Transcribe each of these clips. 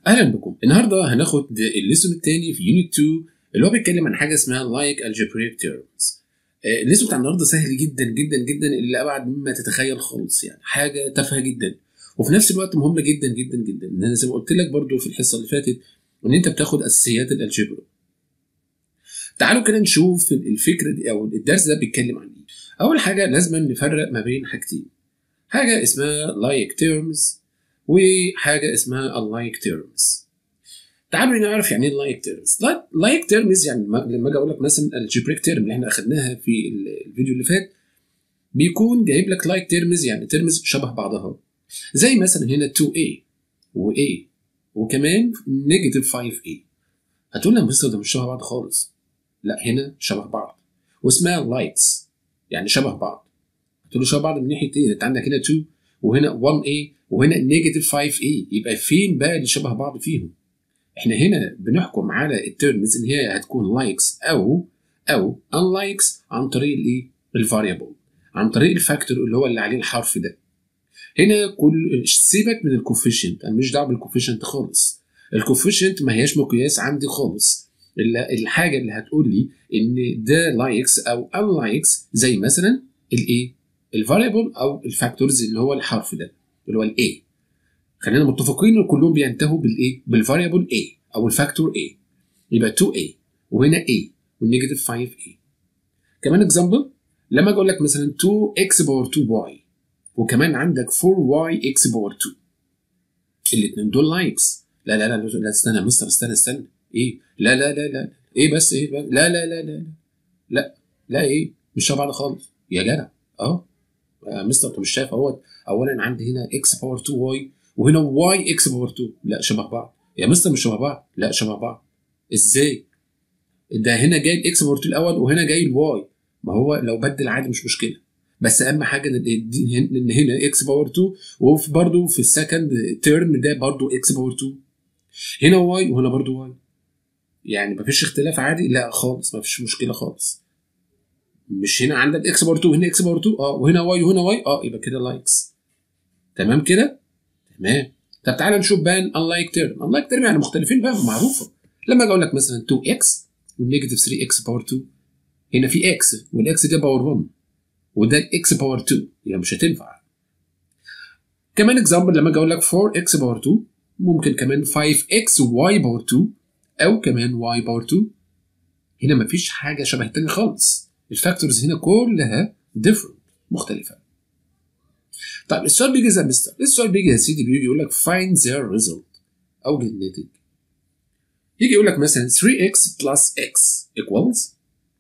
اهلا بكم النهارده هناخد الليسون الثاني في يونت 2 اللي هو بيتكلم عن حاجه اسمها لايك algebraic terms آه، الليسون بتاع النهارده سهل جدا جدا جدا اللي ابعد مما تتخيل خالص يعني حاجه تافهه جدا وفي نفس الوقت مهمه جدا جدا جدا ان انا زي ما قلت لك برضو في الحصه اللي فاتت ان انت بتاخد اساسيات الالجبرا تعالوا كده نشوف الفكره دي او الدرس ده بيتكلم عن ايه اول حاجه لازم نفرق ما بين حاجتين حاجه اسمها لايك terms وحاجه اسمها unlike terms تعالوا نعرف يعني ايه لايك تيرمز لايك تيرمز يعني لما اجي اقول لك مثلا الجبريك تيرم اللي احنا اخدناها في الفيديو اللي فات بيكون جايب لك لايك تيرمز يعني تيرمز شبه بعضها زي مثلا هنا 2a و a وكمان نيجاتيف 5a هتقول لي مستر ده مش شبه بعض خالص لا هنا شبه بعض واسمها لايكس يعني شبه بعض هتقول لي شبه بعض من ناحيه ايه انت عندك هنا 2 وهنا 1a وهنا نيجاتيف 5a يبقى فين بقى اللي شبه بعض فيهم احنا هنا بنحكم على التيرمز ان هي هتكون لايكس او او unlikes عن طريق الايه الفاريبل عن طريق الفاكتور اللي هو اللي عليه الحرف ده هنا كل سيبك من الكوفيشنت انا مش دعوه بالكوفيشنت خالص الكوفيشنت ما هياش مقياس عندي خالص الا الحاجه اللي هتقول لي ان ده لايكس او unlikes زي مثلا الايه الفاريبل او الفاكتورز اللي هو الحرف ده اللي هو الاي خلينا متفقين ان كلهم بينتهوا بالايه بالفاريبل a او الفاكتور a يبقى 2a وهنا a والنيجاتيف 5a كمان اكزامبل لما اجي اقول لك مثلا 2x باور 2y وكمان عندك 4yx باور 2 الاثنين دول لايكس لا لا لا لا استنى يا مستر استنى استنى ايه لا لا لا لا ايه بس ايه بس لا لا لا لا لا لا ايه مش شبه بعض خالص يا جدع اه يا مستر انت مش شايف اهوت اولا عندي هنا x باور 2y وهنا واي اكس باور 2 لا شبه بعض يا مستر مش شبه بعض لا شبه بعض ازاي ده هنا جاي الاكس باور 2 الاول وهنا جاي الواي ما هو لو بدل عادي مش مشكله بس اهم حاجه ان هنا اكس باور 2 وفي برضه في السكند تيرم ده برضه اكس باور 2 هنا واي وهنا برضه واي يعني مفيش اختلاف عادي لا خالص مفيش مشكله خالص مش هنا عندك اكس باور 2 وهنا اكس باور 2 اه وهنا واي وهنا واي اه يبقى كده لايكس تمام كده تمام طب تعالى نشوف بقى unlike term unlike term يعني مختلفين بقى معروفه لما اجي اقول لك مثلا 2x والنيجاتيف 3x باور 2 هنا في x والاكس ده باور 1 وده الاكس باور 2 يعني مش هتنفع كمان اكزامبل لما اجي اقول لك 4x باور 2 ممكن كمان 5x y باور 2 او كمان y باور 2 هنا مفيش حاجه شبه التانية خالص الفاكتورز هنا كلها different مختلفه طيب السؤال بيجي زي مستر السؤال بيجي يا سيدي بيجي يقول لك find their result اوجد الناتج يجي يقول لك مثلا 3x plus x equals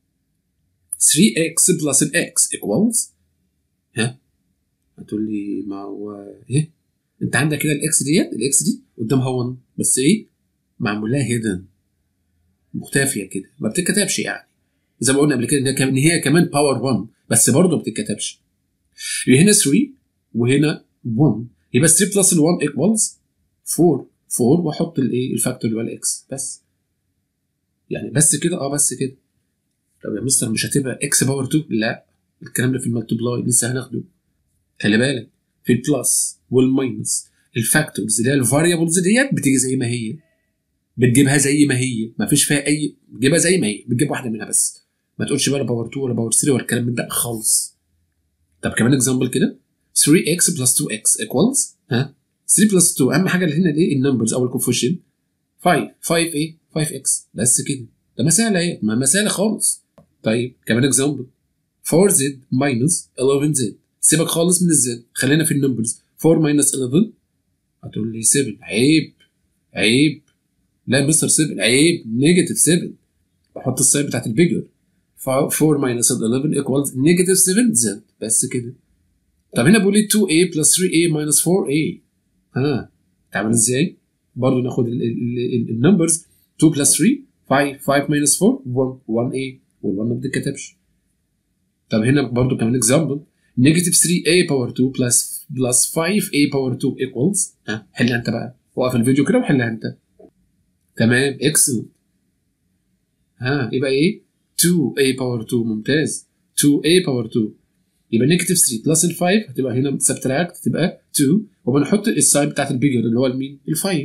3x plus x equals ها هتقول لي ما هو ايه انت عندك كده الاكس ديت الاكس دي قدامها 1 بس ايه معمول لها هيدن مختفيه كده ما بتتكتبش يعني زي ما قلنا قبل كده ان هي كمان باور 1 بس برضه ما بتتكتبش يبقى هنا 3 وهنا 1 يبقى 3 بلس ال 1 ايكوالز 4 4 واحط الايه الفاكتور اللي هو الاكس بس يعني بس كده اه بس كده طب يا مستر مش هتبقى اكس باور 2 لا الكلام ده في الملتبلاي لسه هناخده خلي بالك في البلس والماينس الفاكتورز اللي هي الفاريبلز ديت بتيجي زي ما هي بتجيبها زي ما هي ما فيش فيها اي بتجيبها زي ما هي بتجيب واحده منها بس ما تقولش بقى باور 2 ولا باور 3 ولا الكلام من ده خالص طب كمان اكزامبل كده 3x plus 2x equals ها 3 plus 2 اهم حاجه اللي هنا الايه النمبرز او الكوفيشن 5 5 ايه 5x بس كده ده مساله ايه ما مساله خالص طيب كمان اكزامبل 4z minus 11z سيبك خالص من الزد خلينا في النمبرز 4 minus 11 هتقول لي 7 عيب عيب لا مستر 7 عيب نيجاتيف 7 بحط الساين بتاعت البيجر 4 minus 11 equals نيجاتيف 7 z بس كده طب هنا بيقول لي 2a plus 3a minus 4a ها تعمل ازاي؟ برضه ناخد النمبرز 2 plus 3 5 5 minus 4 1 1a وال1 ما بتتكتبش طب هنا برضه كمان اكزامبل نيجاتيف 3a باور 2 بلس بلس 5a باور 2 equals ها حلها انت بقى وقف الفيديو كده وحلها انت تمام اكسلنت ها يبقى ايه 2a باور 2 ممتاز 2a باور 2 يبقى نيجاتيف 3 بلس ال 5 هتبقى هنا سبتراكت تبقى 2 وبنحط الساين بتاعت البيجر اللي هو المين؟ ال 5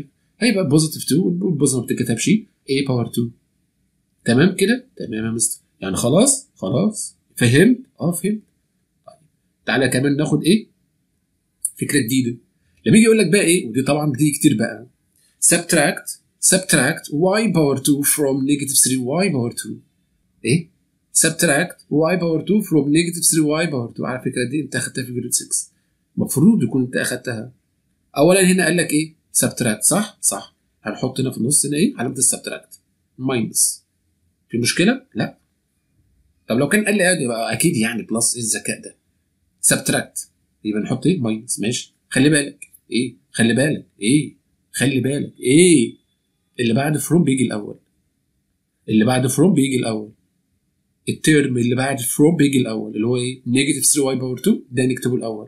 هيبقى بوزيتيف 2 والبوزيتيف ما بتتكتبش a باور 2 تمام كده تمام يا مستر يعني خلاص خلاص فهمت اه فهمت طيب تعالى كمان ناخد ايه فكره جديده لما يجي يقول لك بقى ايه ودي طبعا بتيجي كتير بقى subtract subtract y power 2 from negative 3y power 2 ايه subtract y power 2 from negative 3y power 2 على فكره دي انت اخدتها في جريد 6 المفروض يكون انت اخدتها اولا هنا قال لك ايه subtract صح صح هنحط هنا في النص هنا ايه علامه السبتراكت ماينس في مشكله لا طب لو كان قال لي عادي يبقى اكيد يعني بلس ايه الذكاء ده سبتراكت يبقى نحط ايه ماينس ماشي خلي بالك ايه خلي بالك ايه خلي بالك ايه اللي بعد فروم بيجي الاول اللي بعد فروم بيجي الاول الترم اللي بعد فروم بيجي الاول اللي هو ايه نيجاتيف 3 واي باور 2 ده نكتبه الاول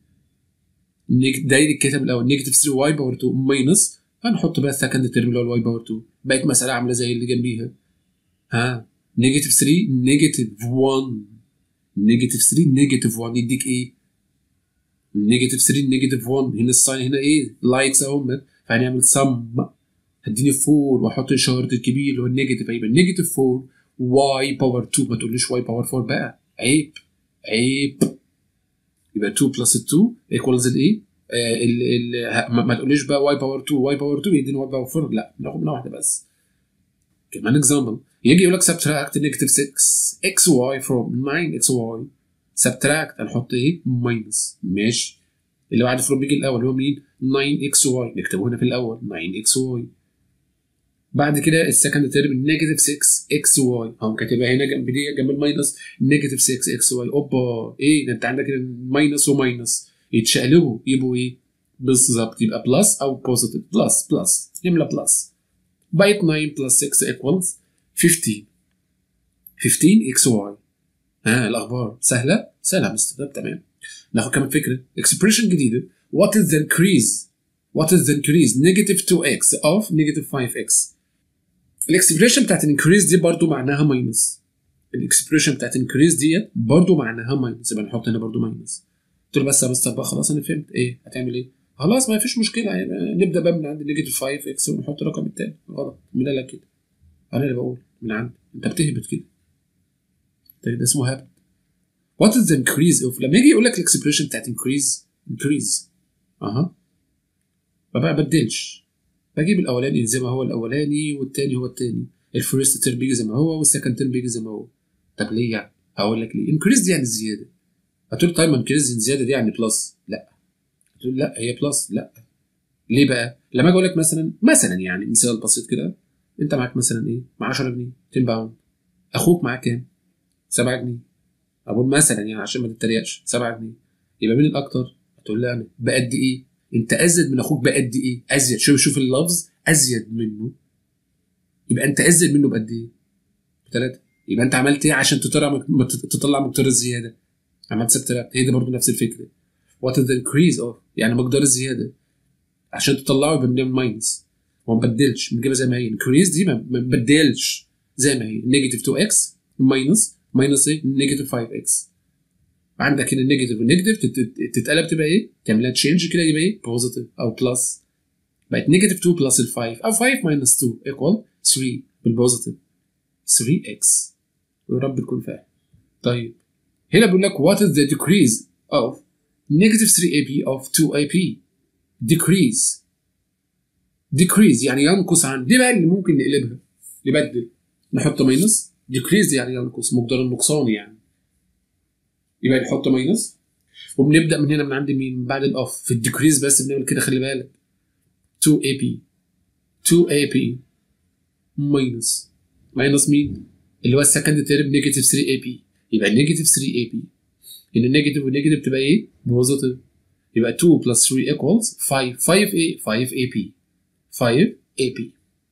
نيج- ده يتكتب الاول نيجاتيف 3 واي باور 2 ماينس هنحط بقى السكند ترم اللي هو الواي باور 2 بقت مساله عامله زي اللي جنبيها ها نيجاتيف 3 نيجاتيف 1 نيجاتيف 3 نيجاتيف 1 يديك ايه؟ نيجاتيف 3 نيجاتيف 1 هنا الساين هنا ايه؟ لايكس اهم فهنعمل سم هديني 4 واحط الشهر الكبير اللي هو النيجاتيف هيبقى نيجاتيف 4 واي باور 2 ما تقوليش واي باور 4 بقى عيب عيب يبقى 2 بلس 2 ايكوالز الايه؟ آه ال ال ه- ما, ما تقوليش بقى واي باور 2 واي باور 2 يديني واي باور 4 لا ناخد منها واحده بس كمان اكزامبل يجي يقول لك subtract negative 6 xy from 9 xy subtract هنحط ايه؟ ماينس ماشي اللي بعد from بيجي الاول هو مين؟ 9 xy نكتبه هنا في الاول 9 xy بعد كده السكند ترم نيجاتيف 6 اكس واي هم كاتبها هنا جنب دي جنب الماينس نيجاتيف 6 اكس واي اوبا ايه ده انت عندك هنا ماينس وماينس يتشقلبوا يبقوا ايه بالظبط يبقى بلس او بوزيتيف بلس بلس نملى بلس بقت 9 بلس 6 ايكوالز 15 15 اكس واي ها الاخبار سهله سهله يا مستر طب تمام ناخد كمان فكره اكسبريشن جديده what is the increase what is the increase negative 2x of negative 5x الاكسبريشن بتاعت الانكريز دي برضو معناها ماينس الاكسبريشن بتاعت الانكريز ديت برضو معناها ماينس يبقى نحط هنا برضو ماينس قلت له بس يا مستر بقى خلاص انا فهمت ايه هتعمل ايه خلاص ما فيش مشكله يعني نبدا بقى من عند نيجاتيف 5 اكس ونحط الرقم التاني غلط مين قال لك كده انا اللي بقول من عندي انت بتهبط كده ده ده اسمه هبط وات از ذا انكريز اوف لما يجي يقول لك الاكسبريشن بتاعت انكريز انكريز اها ما بقى بدلش بجيب الاولاني زي ما هو الاولاني والتاني هو التاني الفيرست تيرم بيجي زي ما هو والسكند تيرم بيجي زي ما هو طب ليه يعني؟ هقول لك ليه انكريز دي يعني زياده هتقول لي طيب انكريز زياده دي يعني بلس لا هتقول لا هي بلس لا ليه بقى؟ لما اجي اقول لك مثلا مثلا يعني مثال بسيط كده انت معاك مثلا ايه؟ مع 10 جنيه 10 باوند اخوك معاه كام؟ 7 جنيه اقول مثلا يعني عشان ما تتريقش 7 جنيه يبقى مين الاكتر؟ هتقول لي انا بقد ايه؟ انت ازيد من اخوك بقد ايه؟ ازيد شوف شوف اللفظ ازيد منه يبقى انت ازيد منه بقد ايه؟ بثلاثه يبقى انت عملت ايه عشان تطلع تطلع مقدار الزياده؟ عملت سبتراكت هي دي برضه نفس الفكره وات از ذا انكريز اوف يعني مقدار الزياده عشان تطلعه يبقى بنعمل ماينس وما نبدلش بنجيبها زي ما هي انكريز دي ما ما نبدلش زي ما هي نيجاتيف 2 اكس ماينس ماينس ايه؟ نيجاتيف 5 اكس عندك هنا النيجاتيف والنيجاتيف تتقلب تبقى ايه؟ تعملها تشينج كده يبقى ايه؟ بوزيتيف او بلس بقت نيجاتيف 2 بلس ال 5 او 5 ماينس 2 ايكوال 3 بالبوزيتيف 3 اكس ويا رب تكون فاهم طيب هنا بيقول لك what is the decrease of negative 3ab of 2ap decrease decrease يعني ينقص عن دي بقى اللي ممكن نقلبها نبدل نحط ماينس decrease يعني ينقص مقدار النقصان يعني يبقى نحط ماينس وبنبدا من هنا من عند مين من بعد الاوف في الديكريز بس بنعمل كده خلي بالك 2ab 2ab ماينس ماينس مين اللي هو السكند تيرم نيجاتيف 3ab يبقى نيجاتيف 3ab هنا النيجاتيف والنيجاتيف تبقى ايه بوزيتيف يبقى 2 بلس 3 equals 5 5 ايه 5 ap 5 ap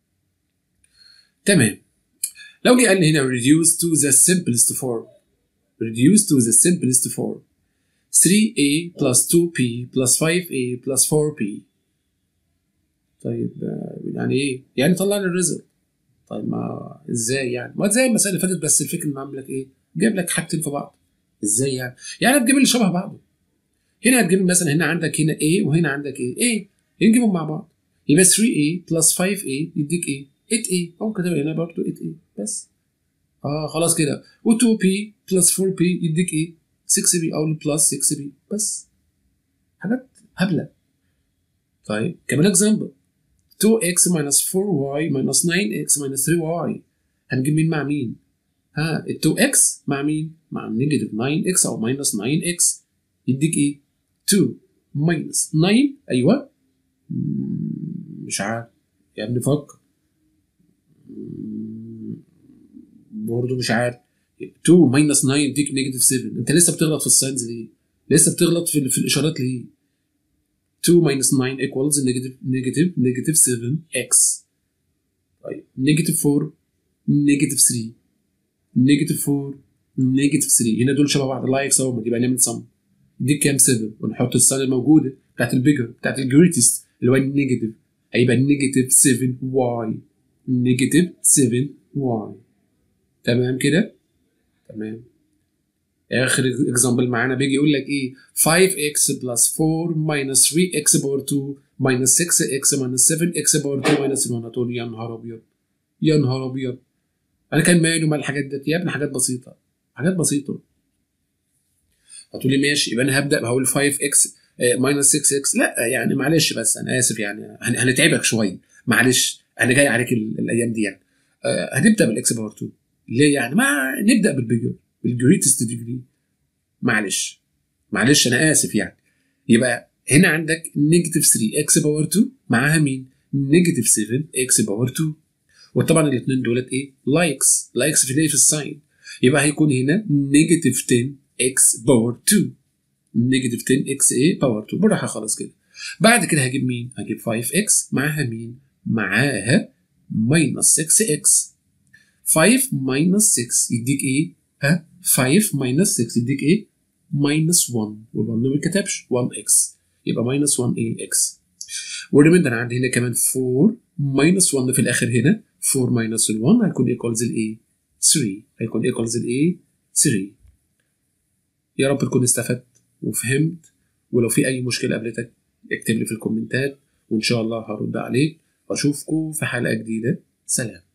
تمام لو جه قال لي هنا reduce to the simplest form reduce to the simplest form 3a plus 2p plus 5a plus 4p طيب يعني ايه؟ يعني طلع لي الريزلت طيب ما ازاي يعني؟ ما زي المسألة اللي فاتت بس الفكرة انه عامل لك ايه؟ جايب لك حاجتين في بعض ازاي يعني؟ يعني هتجيب لي شبه بعضه هنا هتجيب مثلا هنا عندك هنا A وهنا عندك A A نجيبهم مع بعض يبقى 3a بلس 5a يديك ايه 8a او كده هنا برضه 8a بس اه خلاص كده و2p بلس 4p يديك ايه 6b او بلس 6b بس حاجات هبله طيب كمان اكزامبل 2x minus 4y minus 9x minus 3y هنجيب مين مع مين؟ ها ال 2x مع مين؟ مع نيجاتيف 9x او minus 9x يديك ايه؟ 2 minus 9 ايوه مم، مش عارف يا ابني فكر مم، برضه مش عارف 2 minus 9 يديك نيجاتيف 7 انت لسه بتغلط في الساينز ليه؟ لسه بتغلط في, في الاشارات ليه؟ 2 minus 9 equals negative negative negative 7x طيب negative 4 negative 3 negative 4 negative 3 هنا دول شبه بعض لايكس اهو يبقى نعمل sum دي كام 7 ونحط الساين الموجوده بتاعت البيجر بتاعت الجريتست اللي هو النيجاتيف هيبقى نيجاتيف 7 واي نيجاتيف 7 واي تمام كده تمام اخر اكزامبل معانا بيجي يقول لك ايه 5x بلس 4 minus 3x باور 2 minus 6x minus 7x باور 2 minus 1 هتقول يا نهار ابيض يا نهار ابيض انا كان مالي ومال الحاجات ديت يا ابني حاجات بسيطه حاجات بسيطه هتقولي ماشي يبقى انا هبدا بقول 5x ماينس 6x لا يعني معلش بس انا اسف يعني هن- هنتعبك شويه معلش انا جاي عليك ال- الايام دي يعني آه، هنبدا بالاكس باور 2 ليه يعني ما نبدا بالبيجر بالجريتست ديجري معلش معلش انا اسف يعني يبقى هنا عندك نيجاتيف 3 اكس باور 2 معاها مين؟ نيجاتيف 7 اكس باور 2 وطبعا الاثنين دولت ايه؟ لايكس لايكس في الايه في الساين يبقى هيكون هنا نيجاتيف 10 اكس باور 2 نيجاتيف 10 اكس ايه باور 2 بالراحه خالص كده بعد كده هجيب مين؟ هجيب 5 اكس معاها مين؟ معاها ماينس 6 اكس 5 ماينس 6 يديك ايه؟ ها 5 ماينس 6 يديك ايه؟ ماينس 1 وال1 ما بيتكتبش 1 اكس يبقى ماينس 1 ايه اكس والريميندر عندي هنا كمان 4 ماينس 1 في الاخر هنا 4 ماينس ال 1 هيكون ايكوالز الايه؟ 3 هيكون ايكوالز الايه؟ 3 يا رب تكون استفدت وفهمت ولو في اي مشكله قابلتك اكتب لي في الكومنتات وان شاء الله هرد عليك واشوفكم في حلقه جديده سلام